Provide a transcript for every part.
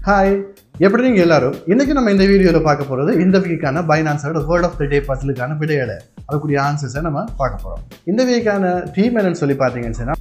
hi எப்படி நீங்கள் எல்லாரும் இன்னைக்கு நம்ம இந்த வீடியோவில் பார்க்க போகிறது இந்த வீக்கான பைனான்ஸோட வேர்ட் ஆஃப் த டே பசிலுக்கான விடைகளை அதுக்குரிய ஆன்சர்ஸை நம்ம பார்க்க போகிறோம் இந்த வீக்கான தீம் என்னன்னு சொல்லி பார்த்தீங்கன்னு சொன்னா,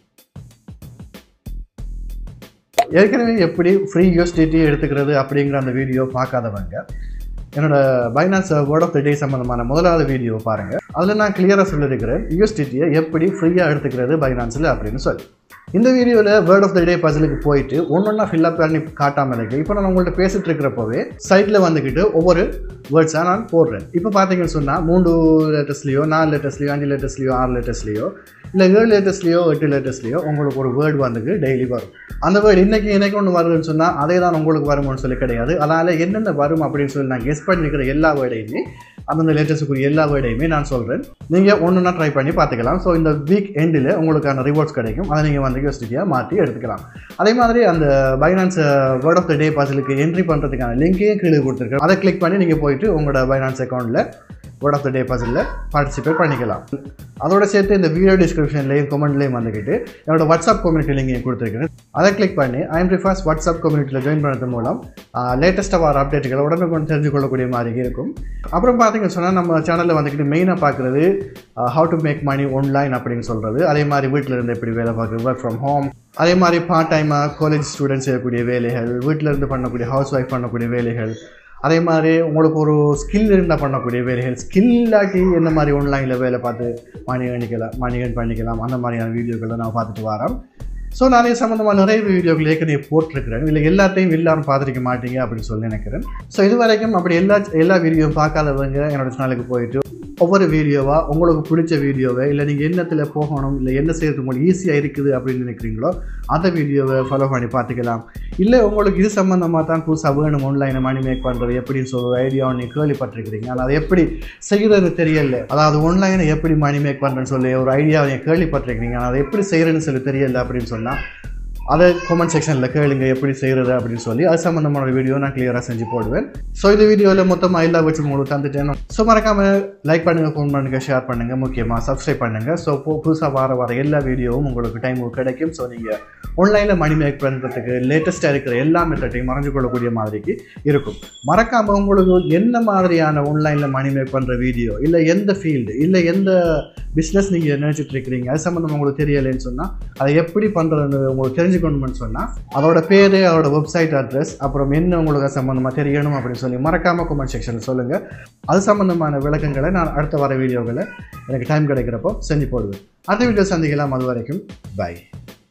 ஏற்கனவே எப்படி ஃப்ரீ யூஎஸ்டிடி எடுத்துக்கிறது அப்படிங்கிற அந்த வீடியோ பார்க்காதவங்க என்னோட finance word of the day சம்மந்தமான முதலாவது வீடியோ பாருங்கள் அதில் நான் கிளியராக சொல்லியிருக்கிறேன் யூஎஸ்டிடியை எப்படி ஃப்ரீயாக எடுத்துக்கிறது பைனான்ஸில் அப்படின்னு சொல்லி இந்த வீடியோவில் வேர்ட் ஆஃப் த டே பசிலுக்கு போயிட்டு ஒன்றொன்னா ஃபில்அப் பண்ணி காட்டாமல் இருக்கு இப்போ நான் உங்கள்கிட்ட பேசிட்டு இருக்கிறப்பவே சைட்டில் வந்துக்கிட்டு ஒவ்வொரு வேர்ட்ஸாக நான் போடுறேன் இப்போ பார்த்தீங்கன்னு சொன்னால் மூன்று லேட்டஸ்ட்லேயோ நாலு லேட்டஸ்ட்லேயோ அஞ்சு லேட்டஸ்ட்லேயோ ஆறு லேட்டஸ்ட்லேயோ இல்லை ஏழு லேட்டஸ்ட்லேயோ எட்டு லேட்டஸ்ட்லேயோ உங்களுக்கு ஒரு வேர்டு வந்துக்கு டெய்லி வரும் அந்த வேர்டு இன்னைக்கு இன்னைக்கு ஒன்று வருதுன்னு சொன்னால் அதே தான் உங்களுக்கு வரும்னு சொல்லி கிடையாது அதனால் என்னென்ன வரும் அப்படின்னு சொல்லி நான் கெஸ் பண்ணிக்கிற எல்லா வேர்டையுமே அந்தந்த லேட்டஸ்ட்டுக்குரிய எல்லா வேர்டையுமே நான் சொல்கிறேன் நீங்கள் ஒன்றுனா ட்ரை பண்ணி பார்த்துக்கலாம் ஸோ இந்த வீக் எண்டில் உங்களுக்கான ரிவார்ட்ஸ் கிடைக்கும் அதை நீங்கள் வந்து யூஎஸ்டியாக மாற்றி எடுத்துக்கலாம் அதே மாதிரி அந்த finance word of the day பாசிலுக்கு என்ட்ரி பண்ணுறதுக்கான லிங்கையும் கீழே கொடுத்துருக்கேன் அதை கிளிக் பண்ணி நீங்கள் போயிட்டு உங்களோட பைனான்ஸ் அக்கௌண்ட்டில் வேர்ட் ஆஃப் த டே பசிலில் பார்ட்டிசிபேட் பண்ணிக்கலாம் அதோட சேர்த்து இந்த வீடியோ டிஸ்கிரிப்ஷன்லேயும் கமெண்ட்லேயும் வந்துக்கிட்டு என்னோட வாட்ஸ்அப் கம்யூனிட்டி லிங்கையும் கொடுத்துருக்கேன் அதை கிளிக் பண்ணி ஐம் ரிஃபாஸ் வாட்ஸ்அப் கம்யூனிட்டியில் ஜாயின் பண்ணுறது மூலம் லேட்டஸ்ட்டாக வர அப்டேட்டுகளை உடனே கொண்டு தெரிஞ்சு கொள்ளக்கூடிய மாதிரி இருக்கும் அப்புறம் பார்த்தீங்கன்னு சொன்னால் நம்ம சேனலில் வந்துக்கிட்டு மெயினாக பார்க்குறது how to make money online அப்படின்னு சொல்கிறது அதே மாதிரி வீட்டில் இருந்து எப்படி வேலை பார்க்குறது ஒர்க் ஃப்ரம் ஹோம் அதே மாதிரி பார்ட் டைமாக காலேஜ் ஸ்டூடெண்ட்ஸ் செய்யக்கூடிய வேலைகள் வீட்டில் இருந்து பண்ணக்கூடிய ஹவுஸ் ஒய்ஃப் பண்ணக்கூடிய வேலைகள் அதே மாதிரி உங்களுக்கு ஒரு ஸ்கில் இருந்தால் பண்ணக்கூடிய வேலைகள் ஸ்கில் இல்லாட்டி என்ன மாதிரி ஆன்லைனில் வேலை பார்த்து மணி பண்ணிக்கலாம் மணி earn பண்ணிக்கலாம் அந்த மாதிரியான வீடியோக்களை நான் பார்த்துட்டு வரேன் ஸோ நிறைய சம்மந்தமாக நிறைய வீடியோக்கள் ஏற்கனவே போட்டிருக்கிறேன் இல்லை எல்லாத்தையும் எல்லாரும் பார்த்துருக்க மாட்டீங்க அப்படின்னு சொல்லி நினைக்கிறேன் ஸோ இது வரைக்கும் அப்படி எல்லா எல்லா வீடியோவும் பார்க்காதவங்க என்னோட சேனலுக்கு போயிட்டு ஒவ்வொரு வீடியோவாக உங்களுக்கு பிடிச்ச வீடியோவை இல்லை நீங்கள் என்னத்தில் போகணும் இல்லை என்ன செய்யறது உங்களுக்கு ஈஸியாக இருக்குது அப்படின்னு நினைக்கிறீங்களோ அந்த வீடியோவை ஃபாலோ பண்ணி பார்த்துக்கலாம் இல்லை உங்களுக்கு இது சம்மந்தமாக தான் புதுசாக வேணும் ஆன்லைனில் மணி மேக் பண்ணுறது எப்படின்னு சொல்லி ஒரு ஐடியா ஒன்று கேள்விப்பட்டிருக்கிறீங்க ஆனால் அதை எப்படி செய்கிறது தெரியல அதாவது ஆன்லைனை எப்படி மணி மேக் பண்ணுறேன்னு சொல்லி ஒரு ஐடியாவை நீங்கள் கேள்விப்பட்டிருக்கிறீங்க ஆனால் அதை எப்படி செய்கிறேன்னு சொல்லி தெரியல அப்படின்னு சொன்னால் அதை கமெண்ட் செக்ஷனில் கேளுங்க எப்படி செய்கிறது அப்படின்னு சொல்லி அது சம்மந்தமான வீடியோ நான் கிளியராக செஞ்சு போடுவேன் ஸோ இந்த வீடியோவில் மொத்தமாக எல்லா வச்சு உங்களுக்கு தந்துட்டேன் ஸோ மறக்காமல் லைக் பண்ணுங்கள் ஃபோன் பண்ணுங்கள் ஷேர் பண்ணுங்கள் முக்கியமாக சப்ஸ்கிரைப் பண்ணுங்கள் ஸோ புதுசாக வர வர எல்லா வீடியோவும் உங்களுக்கு டைம் கிடைக்கும் ஸோ நீங்கள் ஆன்லைனில் மணி மேக் பண்ணுறதுக்கு லேட்டஸ்ட்டாக இருக்கிற எல்லா மெத்தட்டையும் மறைஞ்சு கொள்ளக்கூடிய மாதிரிக்கு இருக்கும் மறக்காமல் உங்களுக்கு என்ன மாதிரியான ஆன்லைனில் மணி மேக் பண்ணுற வீடியோ இல்லை எந்த ஃபீல்டு இல்லை எந்த பிஸ்னஸ் நீங்கள் நினச்சிட்டு இருக்கிறீங்க அது சம்மந்தம் உங்களுக்கு தெரியலைன்னு சொன்னால் அதை எப்படி பண்ணுறதுன்னு உங்களுக்கு தெரிஞ்சுக்கணும்னு சொன்னால் அதோட பேர் அதோட வெப்சைட் அட்ரஸ் அப்புறம் என்ன உங்களுக்கு அது சம்மந்தமாக தெரியணும் அப்படின்னு சொல்லி மறக்காமல் கமெண்ட் செக்ஷனில் சொல்லுங்கள் அது சம்மந்தமான விளக்கங்களை நான் அடுத்த வர வீடியோகளை எனக்கு டைம் கிடைக்கிறப்போ செஞ்சு போடுவேன் அடுத்த வீடியோ சந்திக்கலாம் அது வரைக்கும் பை